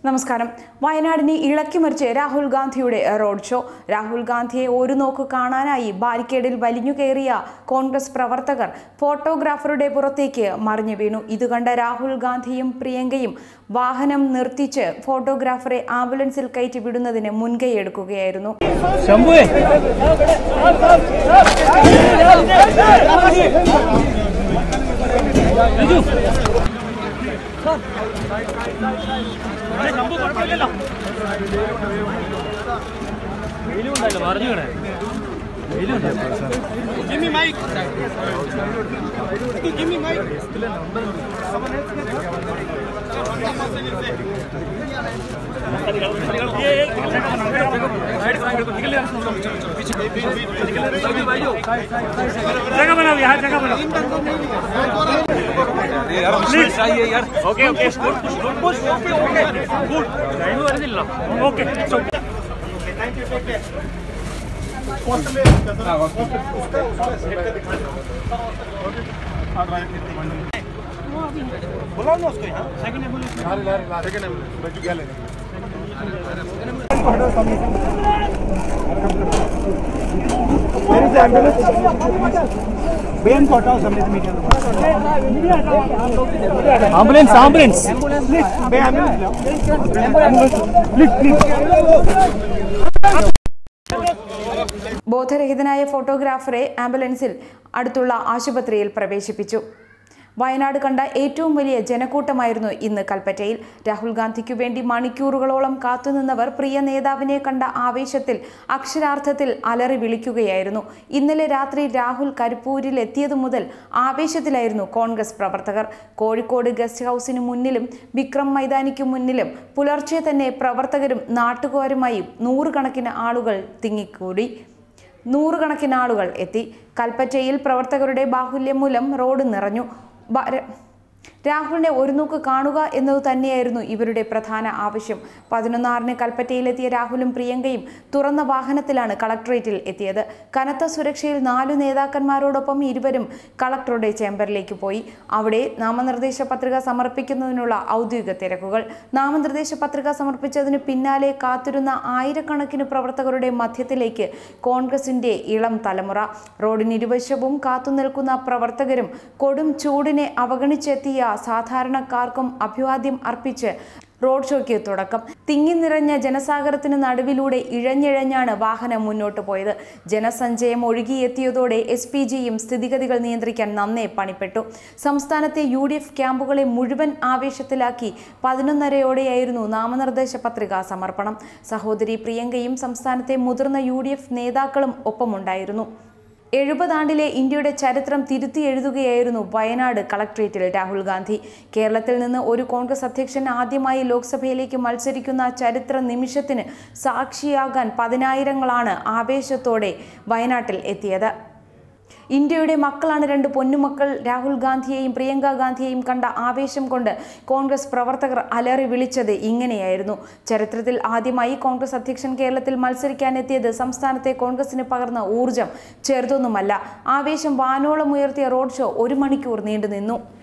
നമസ്കാരം വയനാടിനെ ഇളക്കിമറിച്ച് രാഹുൽ ഗാന്ധിയുടെ റോഡ് ഷോ രാഹുൽ ഗാന്ധിയെ ഒരു നോക്ക് കാണാനായി ബാരിക്കേഡിൽ വലിഞ്ഞു കയറിയ കോൺഗ്രസ് പ്രവർത്തകർ ഫോട്ടോഗ്രാഫറുടെ പുറത്തേക്ക് മറിഞ്ഞു വീണു ഇത് കണ്ട രാഹുൽ ഗാന്ധിയും പ്രിയങ്കയും വാഹനം നിർത്തിച്ച് ഫോട്ടോഗ്രാഫറെ ആംബുലൻസിൽ കയറ്റി വിടുന്നതിന് മുൻകൈയെടുക്കുകയായിരുന്നു ശംഭുവേ വെയിലുണ്ടായില്ല പറഞ്ഞു കിടേ जगह बनाओ यहाँ जगह बनाओ चाहिए यार okay okay good good good okay okay good time വരുന്നില്ല ഓക്കെ ആംബുലൻസ് ആംബുലൻസ് ബോധരഹിതനായ ഫോട്ടോഗ്രാഫറെ ആംബുലൻസിൽ അടുത്തുള്ള ആശുപത്രിയിൽ പ്രവേശിപ്പിച്ചു വയനാട് കണ്ട ഏറ്റവും വലിയ ജനക്കൂട്ടമായിരുന്നു ഇന്ന് കൽപ്പറ്റയിൽ രാഹുൽ ഗാന്ധിക്കു വേണ്ടി മണിക്കൂറുകളോളം കാത്തുനിന്നവർ പ്രിയ നേതാവിനെ കണ്ട ആവേശത്തിൽ അക്ഷരാർത്ഥത്തിൽ അലറി വിളിക്കുകയായിരുന്നു ഇന്നലെ രാത്രി രാഹുൽ കരിപ്പൂരിൽ എത്തിയതു മുതൽ ആവേശത്തിലായിരുന്നു കോൺഗ്രസ് പ്രവർത്തകർ കോഴിക്കോട് ഗസ്റ്റ് ഹൗസിന് മുന്നിലും വിക്രം മൈതാനിക്ക് മുന്നിലും പുലർച്ചെ തന്നെ പ്രവർത്തകരും നാട്ടുകാരുമായി നൂറുകണക്കിന് ആളുകൾ തിങ്ങിക്കൂടി നൂറുകണക്കിന് ആളുകൾ എത്തി കൽപ്പറ്റയിൽ പ്രവർത്തകരുടെ ബാഹുല്യം മൂലം റോഡ് നിറഞ്ഞു ബ- ര- രാഹുലിനെ ഒരു നോക്ക് കാണുക എന്നത് തന്നെയായിരുന്നു ഇവരുടെ പ്രധാന ആവശ്യം പതിനൊന്നാറിന് കൽപ്പറ്റയിലെത്തിയ രാഹുലും പ്രിയങ്കയും തുറന്ന വാഹനത്തിലാണ് കളക്ടറേറ്റിൽ എത്തിയത് കനത്ത സുരക്ഷയിൽ നാലു നേതാക്കന്മാരോടൊപ്പം ഇരുവരും കളക്ടറുടെ ചേംബറിലേക്ക് പോയി അവിടെ നാമനിർദ്ദേശ പത്രിക സമർപ്പിക്കുന്നതിനുള്ള ഔദ്യോഗിക തിരക്കുകൾ നാമനിർദ്ദേശ പത്രിക സമർപ്പിച്ചതിന് പിന്നാലെ കാത്തിരുന്ന ആയിരക്കണക്കിന് പ്രവർത്തകരുടെ മധ്യത്തിലേക്ക് കോൺഗ്രസിന്റെ ഇളം തലമുറ റോഡിന് ഇരുവശവും കാത്തുനിൽക്കുന്ന പ്രവർത്തകരും കൊടും ചൂടിനെ അവഗണിച്ചെത്തിയ സാധാരണക്കാർക്കും അഭിവാദ്യം അർപ്പിച്ച് റോഡ് ഷോയ്ക്ക് തുടക്കം തിങ്ങി നിറഞ്ഞ ജനസാഗരത്തിന് നടുവിലൂടെ ഇഴഞ്ഞിഴഞ്ഞാണ് വാഹനം മുന്നോട്ട് പോയത് ജനസഞ്ചയം ഒഴുകിയെത്തിയതോടെ എസ് പി ജിയും സ്ഥിതിഗതികൾ നിയന്ത്രിക്കാൻ നന്നേ പണിപ്പെട്ടു സംസ്ഥാനത്തെ യു ഡി എഫ് ക്യാമ്പുകളെ മുഴുവൻ ആവേശത്തിലാക്കി പതിനൊന്നരയോടെയായിരുന്നു നാമനിർദ്ദേശ പത്രിക സമർപ്പണം സഹോദരി പ്രിയങ്കയും സംസ്ഥാനത്തെ മുതിർന്ന യു ഡി എഫ് നേതാക്കളും ഒപ്പമുണ്ടായിരുന്നു എഴുപതാണ്ടിലെ ഇന്ത്യയുടെ ചരിത്രം തിരുത്തി എഴുതുകയായിരുന്നു വയനാട് കളക്ട്രേറ്റിൽ രാഹുൽ ഗാന്ധി കേരളത്തിൽ നിന്ന് ഒരു കോൺഗ്രസ് അധ്യക്ഷൻ ആദ്യമായി ലോക്സഭയിലേക്ക് മത്സരിക്കുന്ന ചരിത്ര നിമിഷത്തിന് സാക്ഷിയാകാൻ പതിനായിരങ്ങളാണ് ആവേശത്തോടെ വയനാട്ടിൽ എത്തിയത് ഇന്ത്യയുടെ മക്കളാണ് രണ്ട് പൊന്നുമക്കൾ രാഹുൽ ഗാന്ധിയെയും പ്രിയങ്ക ഗാന്ധിയെയും കണ്ട ആവേശം കൊണ്ട് കോൺഗ്രസ് പ്രവർത്തകർ അലറി വിളിച്ചത് ഇങ്ങനെയായിരുന്നു ചരിത്രത്തിൽ ആദ്യമായി കോൺഗ്രസ് അധ്യക്ഷൻ കേരളത്തിൽ മത്സരിക്കാനെത്തിയത് സംസ്ഥാനത്തെ കോൺഗ്രസിന് പകർന്ന ഊർജം ചെറുതൊന്നുമല്ല ആവേശം വാനോളം ഉയർത്തിയ റോഡ് ഷോ ഒരു മണിക്കൂർ നീണ്ടുനിന്നു